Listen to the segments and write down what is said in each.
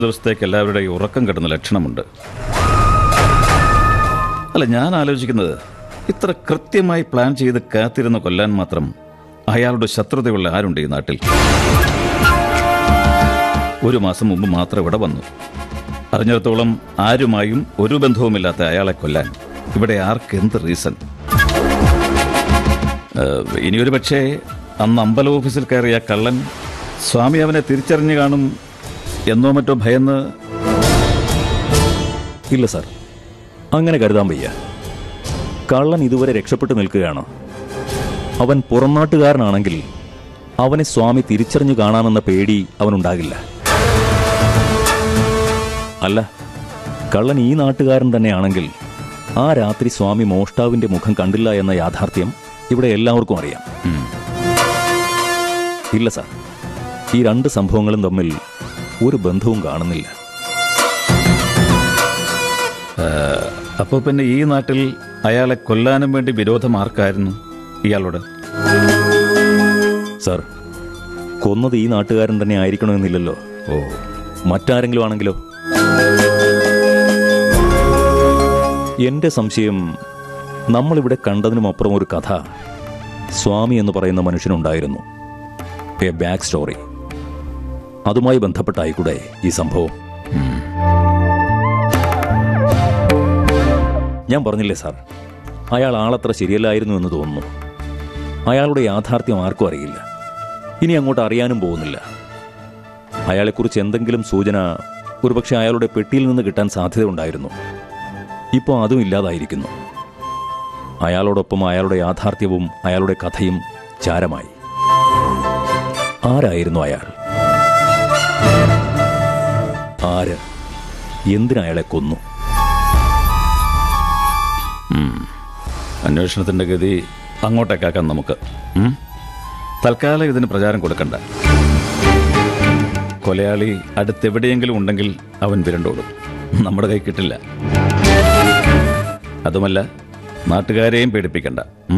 ദിവസത്തേക്ക് എല്ലാവരുടെയും ഉറക്കം കിട്ടുന്ന ലക്ഷണമുണ്ട് അല്ല ഞാൻ ആലോചിക്കുന്നത് ഇത്ര കൃത്യമായി പ്ലാൻ ചെയ്ത് കാത്തിരുന്ന് കൊല്ലാൻ മാത്രം അയാളുടെ ശത്രുതയുള്ള ആരുണ്ട് ഈ നാട്ടിൽ ഒരു മാസം മുമ്പ് മാത്രം ഇവിടെ വന്നു അറിഞ്ഞിടത്തോളം ആരുമായും ഒരു ബന്ധവുമില്ലാത്ത അയാളെ കൊല്ലാൻ ഇവിടെ ആർക്ക് എന്ത് റീസൺ ഏഹ്, ഇനിയൊരു പക്ഷേ അന്ന് അമ്പല ഓഫീസിൽ കയറിയ കള്ളൻ സ്വാമി അവനെ തിരിച്ചറിഞ്ഞു കാണും എന്നോ മറ്റോ ഭയന്ന് ഇല്ല സാർ അങ്ങനെ കരുതാൻ വയ്യ കള്ളൻ ഇതുവരെ രക്ഷപ്പെട്ടു നിൽക്കുകയാണ് അവൻ പുറംനാട്ടുകാരനാണെങ്കിൽ അവനെ സ്വാമി തിരിച്ചറിഞ്ഞു കാണാമെന്ന പേടി അവനുണ്ടാകില്ല അല്ല കള്ളൻ ഈ നാട്ടുകാരൻ തന്നെയാണെങ്കിൽ ആ രാത്രി സ്വാമി മോഷ്ടാവിന്റെ മുഖം കണ്ടില്ല എന്ന യാഥാർത്ഥ്യം ഇവിടെ എല്ലാവർക്കും അറിയാം ഉം, ഇല്ല സാർ ഈ രണ്ട് സംഭവങ്ങളും തമ്മിൽ ഒരു ബന്ധവും കാണുന്നില്ല അപ്പോൾ പിന്നെ ഈ നാട്ടിൽ അയാളെ കൊല്ലാനും വേണ്ടി വിരോധം ആർക്കായിരുന്നു ഇയാളോട് സാർ കൊന്നത് ഈ നാട്ടുകാരൻ തന്നെ ആയിരിക്കണമെന്നില്ലല്ലോ ഓ മറ്റാരെങ്കിലും ആണെങ്കിലോ എന്റെ സംശയം നമ്മളിവിടെ കണ്ടതിനുമപ്പുറം ഒരു കഥ സ്വാമി എന്ന് പറയുന്ന മനുഷ്യനുണ്ടായിരുന്നു എ ബാക്ക് സ്റ്റോറി അതുമായി ബന്ധപ്പെട്ടായിക്കൂടെ ഈ സംഭവം ഞാൻ പറഞ്ഞില്ലേ സാർ അയാൾ ആളത്ര ശരിയല്ലായിരുന്നു എന്ന് തോന്നുന്നു അയാളുടെ യാഥാർത്ഥ്യം ആർക്കും അറിയില്ല ഇനി അങ്ങോട്ട് അറിയാനും പോകുന്നില്ല അയാളെക്കുറിച്ച് എന്തെങ്കിലും സൂചന ഒരുപക്ഷെ അയാളുടെ പെട്ടിയിൽ നിന്ന് കിട്ടാൻ സാധ്യതയുണ്ടായിരുന്നു ഇപ്പോൾ അതും ഇല്ലാതായിരിക്കുന്നു അയാളോടൊപ്പം അയാളുടെ യാഥാർത്ഥ്യവും അയാളുടെ കഥയും ചാരമായി ആരായിരുന്നു അയാൾ ആര് എന്തിനയാളെ കൊന്നു അന്വേഷണത്തിന്റെ ഗതി അങ്ങോട്ടേക്കാക്കാം നമുക്ക് ഉം? തൽക്കാലം ഇതിന് പ്രചാരം കൊടുക്കണ്ട കൊലയാളി അടുത്തെവിടെയെങ്കിലും ഉണ്ടെങ്കിൽ അവൻ വിരണ്ടോടും നമ്മുടെ കൈ കിട്ടില്ല അതുമല്ല നാട്ടുകാരെയും പേടിപ്പിക്കണ്ട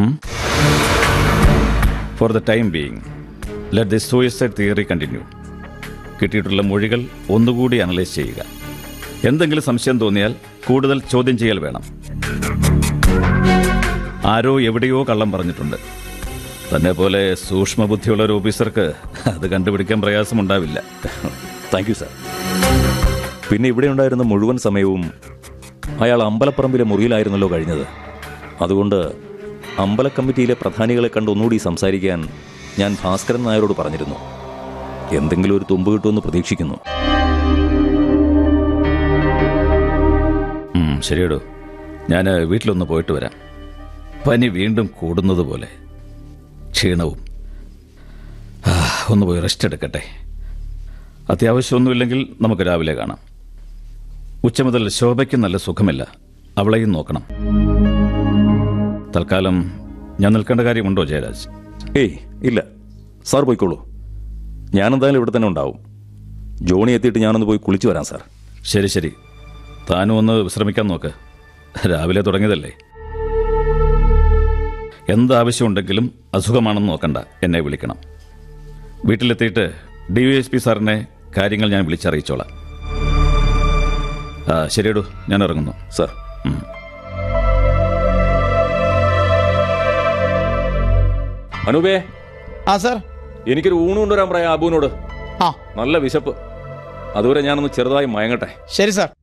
for the time being let the suicide theory continue കിട്ടിയിട്ടുള്ള മൊഴികൾ ഒന്നുകൂടി അനലൈസ് ചെയ്യുക എന്തെങ്കിലും സംശയം തോന്നിയാൽ കൂടുതൽ ചോദ്യം ചെയ്യൽ വേണം ആരോ എവിടെയോ കള്ളം പറഞ്ഞിട്ടുണ്ട് തന്നെ പോലെ സൂക്ഷ്മബുദ്ധിയുള്ള ഒരു ഓഫീസർക്ക് അത് കണ്ടുപിടിക്കാൻ പ്രയാസമുണ്ടാവില്ല താങ്ക് യു സാർ പിന്നെ ഇവിടെ ഉണ്ടായിരുന്ന മുഴുവൻ സമയവും അയാൾ അമ്പലപ്പറമ്പിലെ മുറിയിലായിരുന്നല്ലോ കഴിഞ്ഞത് അതുകൊണ്ട് അമ്പല കമ്മിറ്റിയിലെ പ്രധാനികളെ കണ്ട് ഒന്നുകൂടി സംസാരിക്കാൻ ഞാൻ ഭാസ്കരൻ നായരോട് പറഞ്ഞിരുന്നു എന്തെങ്കിലും ഒരു തുമ്പ് കിട്ടുമെന്ന് പ്രതീക്ഷിക്കുന്നു ഉം, ശരിയടോ ഞാൻ വീട്ടിലൊന്ന് പോയിട്ട് വരാം പനി വീണ്ടും കൂടുന്നത് പോലെ ക്ഷീണവും ആ, ഒന്ന് പോയി റെസ്റ്റ് എടുക്കട്ടെ അത്യാവശ്യമൊന്നുമില്ലെങ്കിൽ നമുക്ക് രാവിലെ കാണാം ഉച്ച മുതൽ ശോഭയ്ക്ക് നല്ല സുഖമില്ല അവളെയും നോക്കണം തൽക്കാലം ഞാൻ നിൽക്കേണ്ട കാര്യമുണ്ടോ ജയരാജ് ഏയ് ഇല്ല സാർ പോയിക്കോളൂ ഞാനെന്തായാലും ഇവിടെ തന്നെ ഉണ്ടാവും ജോണി എത്തിയിട്ട് ഞാനൊന്ന് പോയി കുളിച്ചു വരാം സാർ ശരി ശരി താനും ഒന്ന് വിശ്രമിക്കാൻ നോക്ക് രാവിലെ തുടങ്ങിയതല്ലേ എന്താവശ്യമുണ്ടെങ്കിലും അസുഖമാണെന്ന് നോക്കണ്ട എന്നെ വിളിക്കണം വീട്ടിലെത്തിയിട്ട് ഡി വൈ എസ് പി സാറിനെ കാര്യങ്ങൾ ഞാൻ വിളിച്ചറിയിച്ചോളാം ആ ശരിയടൂ ഞാൻ ഇറങ്ങുന്നു സാർ അനൂപേ ആ സാർ എനിക്കൊരു ഊണ് കൊണ്ടുവരാൻ പറയാം അബുവിനോട് ആ നല്ല വിശപ്പ് അതുവരെ ഞാനൊന്ന് ചെറുതായി മയങ്ങട്ടെ ശരി സാർ